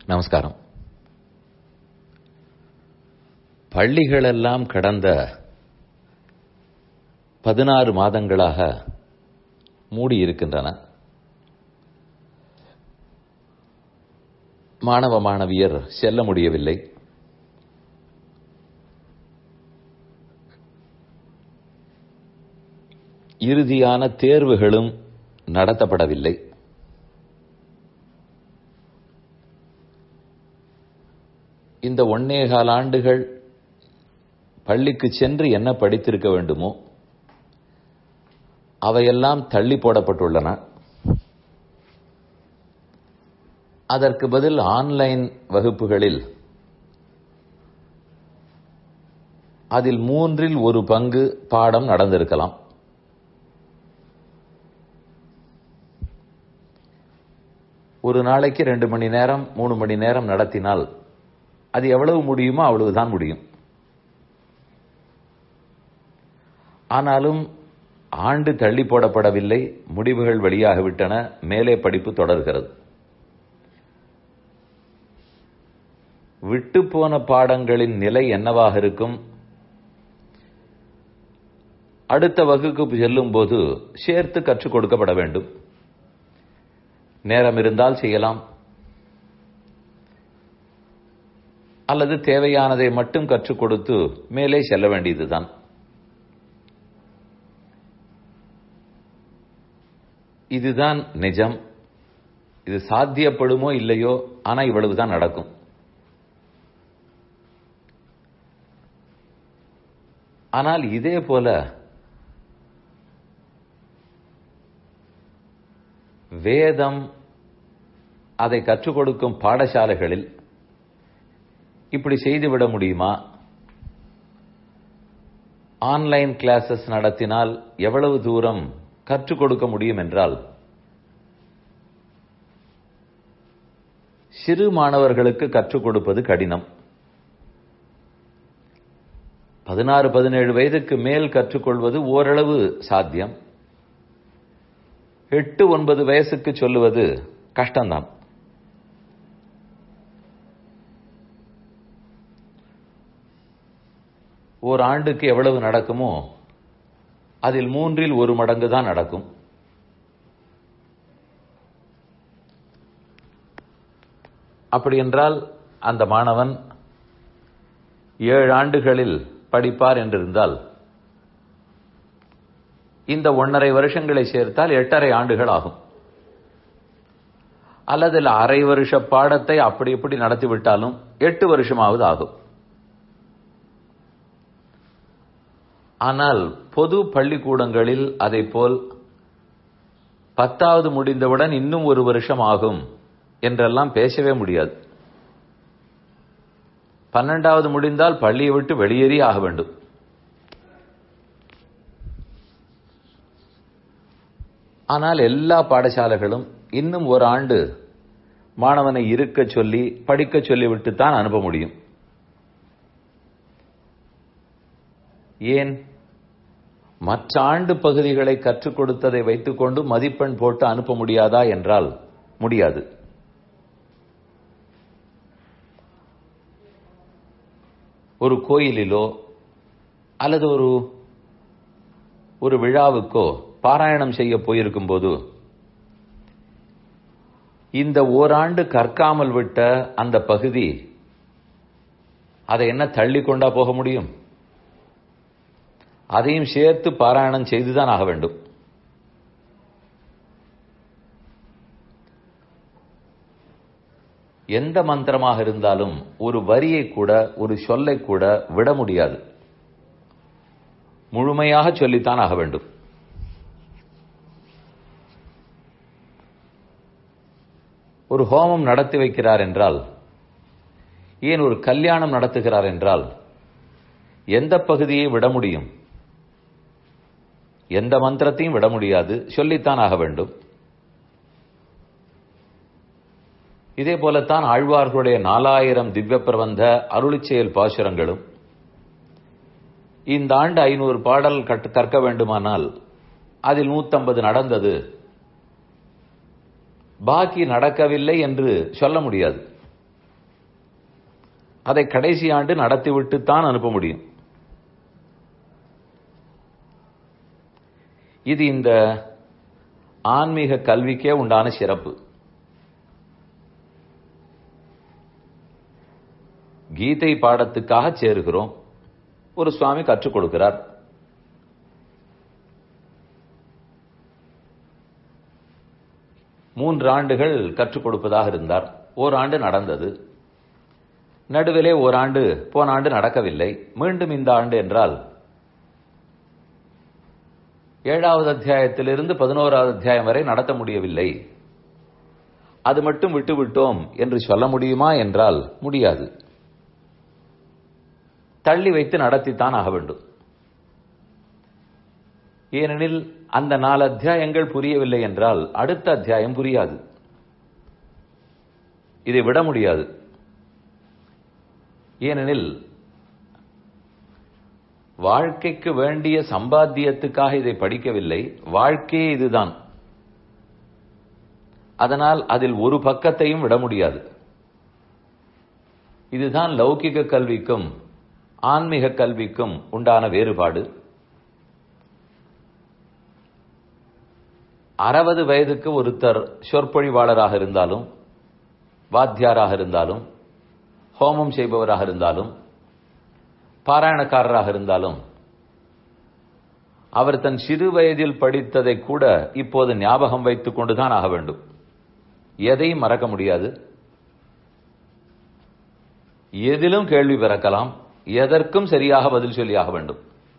நமஸ்காரம் பள்ளிகளெல்லாம் கடந்த பதினாறு மாதங்களாக மூடி இருக்கின்றன மாணவ மாணவியர் செல்ல முடியவில்லை இறுதியான தேர்வுகளும் நடத்தப்படவில்லை இந்த ஒன்னேகால் ஆண்டுகள் பள்ளிக்கு சென்று என்ன படித்திருக்க வேண்டுமோ அவையெல்லாம் தள்ளி போடப்பட்டுள்ளன அதற்கு பதில் ஆன்லைன் வகுப்புகளில் அதில் மூன்றில் ஒரு பங்கு பாடம் நடந்திருக்கலாம் ஒரு நாளைக்கு ரெண்டு மணி நேரம் மூணு மணி நேரம் நடத்தினால் அது எவ்வளவு முடியுமோ அவ்வளவுதான் முடியும் ஆனாலும் ஆண்டு தள்ளி போடப்படவில்லை முடிவுகள் வெளியாகிவிட்டன மேலே படிப்பு தொடர்கிறது விட்டு போன பாடங்களின் நிலை என்னவாக இருக்கும் அடுத்த வகுப்பு செல்லும் போது சேர்த்து கற்றுக் கொடுக்கப்பட வேண்டும் நேரம் இருந்தால் செய்யலாம் அல்லது தேவையானதை மட்டும் கற்றுக் கொடுத்து மேலே செல்ல வேண்டியதுதான் இதுதான் நிஜம் இது சாத்தியப்படுமோ இல்லையோ ஆனா இவ்வளவுதான் நடக்கும் ஆனால் இதே போல வேதம் அதை கற்றுக் கொடுக்கும் பாடசாலைகளில் இப்படி செய்துவிட முடியுமா ஆன்லைன் கிளாஸஸ் நடத்தினால் எவ்வளவு தூரம் கற்றுக் கொடுக்க முடியும் என்றால் சிறு மாணவர்களுக்கு கற்றுக் கொடுப்பது கடினம் பதினாறு பதினேழு வயதுக்கு மேல் கற்றுக்கொள்வது ஓரளவு சாத்தியம் எட்டு ஒன்பது வயசுக்கு சொல்லுவது கஷ்டம்தான் ஓர் ஆண்டுக்கு எவ்வளவு நடக்குமோ அதில் மூன்றில் ஒரு மடங்கு தான் நடக்கும் அப்படி என்றால் அந்த மாணவன் ஏழு ஆண்டுகளில் படிப்பார் என்றிருந்தால் இந்த ஒன்றரை வருஷங்களை சேர்த்தால் எட்டரை ஆண்டுகள் ஆகும் அல்லது அரை வருஷ பாடத்தை அப்படி இப்படி நடத்திவிட்டாலும் எட்டு வருஷமாவது ஆகும் ஆனால் பொது பள்ளிக்கூடங்களில் அதை போல் பத்தாவது முடிந்தவுடன் இன்னும் ஒரு வருஷம் ஆகும் என்றெல்லாம் பேசவே முடியாது பன்னெண்டாவது முடிந்தால் பள்ளியை விட்டு வெளியேறி ஆக வேண்டும் ஆனால் எல்லா பாடசாலைகளும் இன்னும் ஒரு ஆண்டு மாணவனை இருக்க சொல்லி படிக்க சொல்லிவிட்டு தான் அனுப்ப முடியும் ஏன் மற்ற ஆண்டு பகுதிகளை கற்றுக் கொடுத்ததை வைத்துக்கொண்டு மதிப்பெண் போட்டு அனுப்ப முடியாதா என்றால் முடியாது ஒரு கோயிலிலோ அல்லது ஒரு ஒரு விழாவுக்கோ பாராயணம் செய்ய போயிருக்கும் போது இந்த ஓராண்டு கற்காமல் விட்ட அந்த பகுதி அதை என்ன தள்ளி கொண்டா போக முடியும் அதையும் சேர்த்து பாராயணம் செய்துதான் ஆக வேண்டும் எந்த மந்திரமாக இருந்தாலும் ஒரு வரியை கூட ஒரு சொல்லை கூட விட முடியாது முழுமையாக சொல்லித்தான் ஆக வேண்டும் ஒரு ஹோமம் நடத்தி வைக்கிறார் என்றால் ஏன் ஒரு கல்யாணம் நடத்துகிறார் என்றால் எந்த பகுதியை விட முடியும் எந்த மந்திரத்தையும் விட முடியாது சொல்லித்தான் ஆக வேண்டும் இதே போலத்தான் ஆழ்வார்களுடைய நாலாயிரம் திவ்ய பிரபந்த அருளிச்செயல் பாசுரங்களும் இந்த ஆண்டு ஐநூறு பாடல் கற்று கற்க வேண்டுமானால் அதில் நூத்தம்பது நடந்தது பாக்கி நடக்கவில்லை என்று சொல்ல முடியாது அதை கடைசி ஆண்டு நடத்திவிட்டுத்தான் அனுப்ப முடியும் இது இந்த ஆன்மீக கல்விக்கே உண்டான சிறப்பு கீதை பாடத்துக்காக சேருகிறோம் ஒரு சுவாமி கற்றுக் கொடுக்கிறார் மூன்று ஆண்டுகள் கற்றுக் கொடுப்பதாக இருந்தார் ஓராண்டு நடந்தது நடுவிலே ஓராண்டு போன ஆண்டு நடக்கவில்லை மீண்டும் இந்த ஆண்டு என்றால் ஏழாவது அத்தியாயத்திலிருந்து பதினோராவது அத்தியாயம் வரை நடத்த முடியவில்லை அது மட்டும் விட்டுவிட்டோம் என்று சொல்ல முடியுமா என்றால் முடியாது தள்ளி வைத்து நடத்தித்தான் ஆக வேண்டும் ஏனெனில் அந்த நாலு அத்தியாயங்கள் புரியவில்லை என்றால் அடுத்த அத்தியாயம் புரியாது இதை விட முடியாது ஏனெனில் வாழ்க்கைக்கு வேண்டிய சம்பாத்தியத்துக்காக இதை படிக்கவில்லை வாழ்க்கையே இதுதான் அதனால் அதில் ஒரு பக்கத்தையும் விட முடியாது இதுதான் லௌகிக கல்விக்கும் ஆன்மீக கல்விக்கும் உண்டான வேறுபாடு அறுபது வயதுக்கு ஒருத்தர் சொற்பொழிவாளராக இருந்தாலும் வாத்தியாராக இருந்தாலும் ஹோமம் செய்பவராக இருந்தாலும் பாராயணக்காரராக இருந்தாலும் அவர் தன் சிறு வயதில் படித்ததை கூட இப்போது ஞாபகம் வைத்துக் கொண்டுதான் ஆக வேண்டும் எதையும் மறக்க முடியாது எதிலும் கேள்வி பிறக்கலாம் எதற்கும் சரியாக பதில் சொல்லியாக வேண்டும்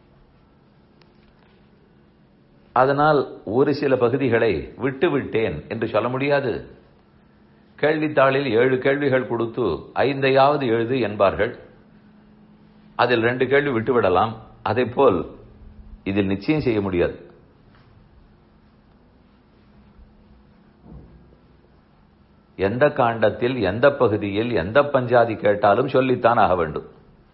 அதனால் ஒரு சில பகுதிகளை விட்டு விட்டேன் என்று சொல்ல முடியாது கேள்வித்தாளில் ஏழு கேள்விகள் கொடுத்து ஐந்தையாவது எழுது என்பார்கள் அதில் ரெண்டு கேள்வி விட்டுவிடலாம் அதே போல் இதில் நிச்சயம் செய்ய முடியாது எந்த காண்டத்தில் எந்த பகுதியில் எந்த பஞ்சாதி கேட்டாலும் சொல்லித்தான் ஆக வேண்டும்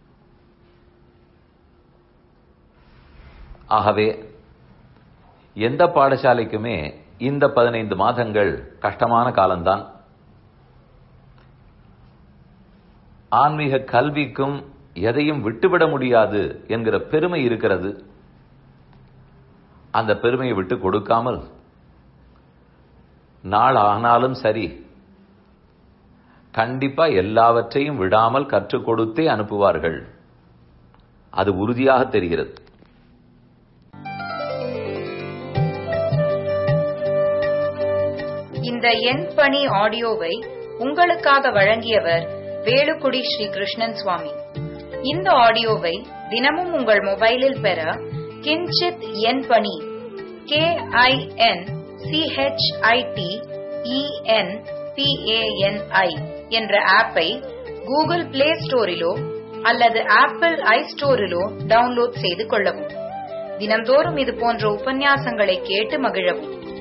ஆகவே எந்த பாடசாலைக்குமே இந்த பதினைந்து மாதங்கள் கஷ்டமான காலம்தான் ஆன்மீக கல்விக்கும் எதையும் விட்டுவிட முடியாது என்கிற பெருமை இருக்கிறது அந்த பெருமையை விட்டு கொடுக்காமல் நாள் ஆனாலும் சரி கண்டிப்பா எல்லாவற்றையும் விடாமல் கற்றுக் கொடுத்தே அனுப்புவார்கள் அது உறுதியாக தெரிகிறது இந்த எண் பணி ஆடியோவை உங்களுக்காக வழங்கியவர் வேலுக்குடி ஸ்ரீ கிருஷ்ணன் சுவாமி இந்த ஆடியோவை தினமும் உங்கள் மொபைலில் பெற கிஞ்சித் எண் பணி கே ஐ என் சிஹெச்ஐடி இஎன் பிஏஎன்ஐ என்ற ஆப்பை கூகுள் பிளே ஸ்டோரிலோ அல்லது ஆப்பிள் ஐ ஸ்டோரிலோ டவுன்லோட் செய்து கொள்ளவும் தினந்தோறும் இது போன்ற உபன்யாசங்களை கேட்டு மகிழவும்